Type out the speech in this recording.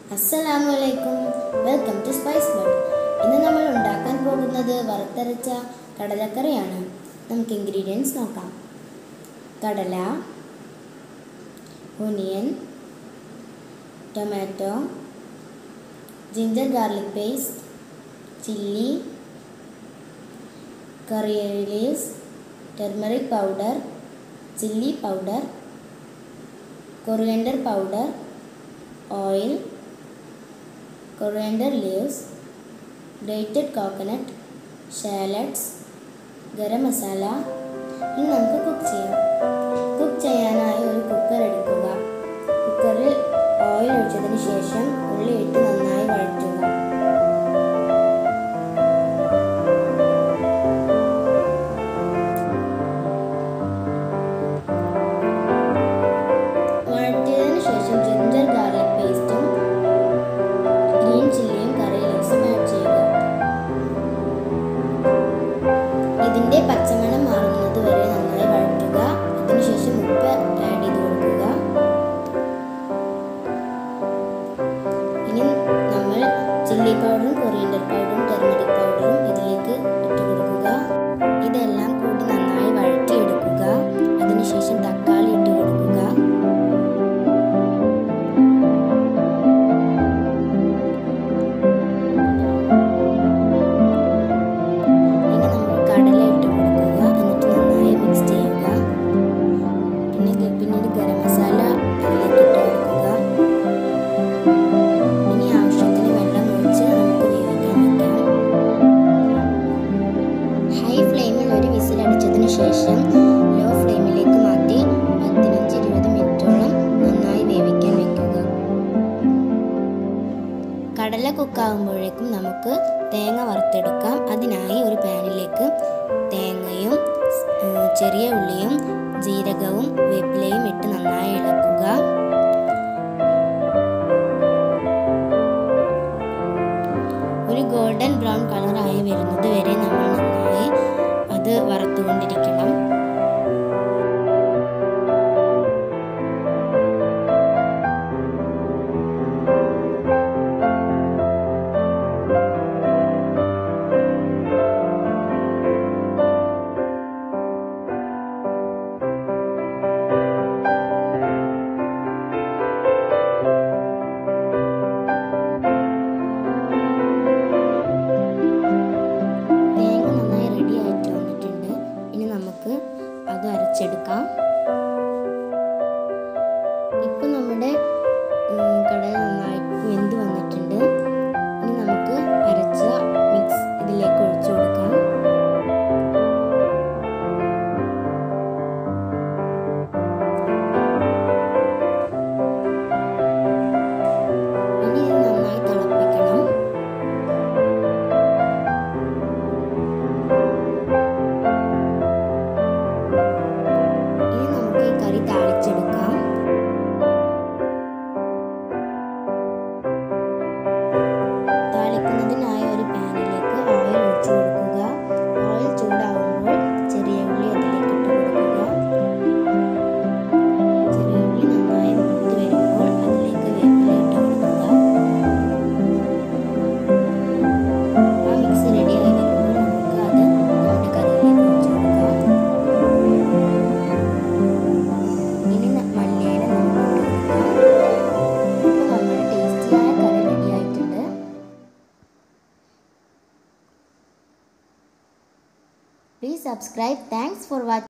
അസ്സലാമു അലൈക്കും welcome to spice bud ഇന്ന് നമ്മൾ ഉണ്ടാക്കാൻ പോകുന്നത് വറുത്തരച്ച കടലക്കറിയാണ് നമുക്ക് ഇൻഗ്രീഡിയൻസ് നോക്കാം കടല onion tomato ginger garlic paste chilli curry leaves turmeric powder chilli powder coriander powder oil coriander leaves grated coconut shallots garam masala ഇനി നമുക്ക് കുക്ക് ചെയ്യാം കുക്ക് ചെയ്യാനായി ഒരു കുക്കർ എടുക്കുക കുക്കറിൽ ഓയിൽ ഒഴിച്ചതിന് ശേഷം ഉള്ളി ഇട്ട് നന്നായി വഴറ്റുക വഴറ്റിയതിന് ശേഷം ജിഞ്ചർ ഗാർലിക് പേസ്റ്റും ഗ്രീൻ ചില്ലിയും കറി ലീവ്സും ആഡ് ചെയ്യുക ഇതിന്റെ പച്ചമണം മാറുന്നത് വരെ നന്നായി വഴറ്റുക അതിനുശേഷം ഉപ്പ് ആഡ് ചെയ്ത് കൊടുക്കുക ഇനി നമ്മൾ ചില്ലി പൗഡറും കൊറിയൻഡർ പൗഡറും ടെർമറിക് പൗഡറും ഇതിലേക്ക് ഇട്ട് കൊടുക്കുക ഇതെല്ലാം കൂടി നന്നായി വഴറ്റിയെടുക്കുക അതിനുശേഷം തക്കാളി ഇട്ട് കൊടുക്കുക ഇനി നമുക്ക് കടല ഇട്ട് കൊടുക്കുക എന്നിട്ട് നന്നായി മിക്സ് ചെയ്യുക പിന്നെ ഗ- പിന്നീട് ഗരം മസാല അതിലേക്ക് ഇട്ട് കൊടുക്കുക ഇനി ആവശ്യത്തിന് വെള്ളം ഒഴിച്ച് നമുക്ക് വേവിക്കാൻ വെക്കാം ഹൈ ഫ്ലെയിമിൽ ഒരു വിസിൽ അടിച്ചതിന് ശേഷം ലോ ഫ്ലെയിമിലേക്ക് മാറ്റി പതിനഞ്ച് ഇരുപത് മിനിറ്റോളം നന്നായി വേവിക്കാൻ വെക്കുക കടല കുക്കാകുമ്പോഴേക്കും നമുക്ക് തേങ്ങ വറുത്തെടുക്കാം അതിനായി ഒരു പാനിലേക്ക് തേങ്ങയും ഏർ, ചെറിയ ഉള്ളിയും ജീരകവും വേപ്പിലയും ഇട്ട് നന്നായി ഇളക്കുക ഒരു ഗോൾഡൻ ബ്രൗൺ കളറായി വരുന്നത് വരെ നമ്മൾ നന്നായി അത് വറുത്തുകൊണ്ടിരിക്കണം തേങ്ങ നന്നായി റെഡി ആയിട്ട് വന്നിട്ടുണ്ട് ഇനി നമുക്ക് അത് അരച്ചെടുക്കാം ഇപ്പം നമ്മുടെ ഉം, കടല നന്നായി വെന്ത് വന്നിട്ടുണ്ട് ഇനി നമുക്ക് അരച്ച മിക്സ് ഇതിലേക്ക് ഒഴിച്ചു കൊടുക്കാം ഇനി ഇത് നന്നായി തിളപ്പിക്കണം ഇനി നമുക്ക് ഈ കറി താളിച്ചെടുക്കാം താളിക്കുന്നതിനായി ഒരു പാനിലേക്ക് ഓയിൽ ഒഴിച്ചു കൊടുക്കുക ഓയിൽ ചൂടാവുമ്പോൾ ചെറിയ ഉള്ളി അതിലേക്ക് ഇട്ട് കൊടുക്കുക ചെറിയ ഉള്ളി നന്നായി മൂത്ത് വരുമ്പോൾ അതിലേക്ക് വേപ്പില ഇട്ട് കൊടുക്കുക ആ മിക്സ് റെഡിയായി വരുമ്പോൾ നമുക്ക് അത് നമ്മുടെ കറിയിലേക്ക് ഒഴിച്ചു കൊടുക്കാം ഇനി ന- മല്ലിയില നമുക്ക് ഇട്ട് കൊടുക്കാം ഇപ്പോൾ നമ്മുടെ ടേസ്റ്റിയായ കറി റെഡി ആയിട്ടുണ്ട് please subscribe thanks for watching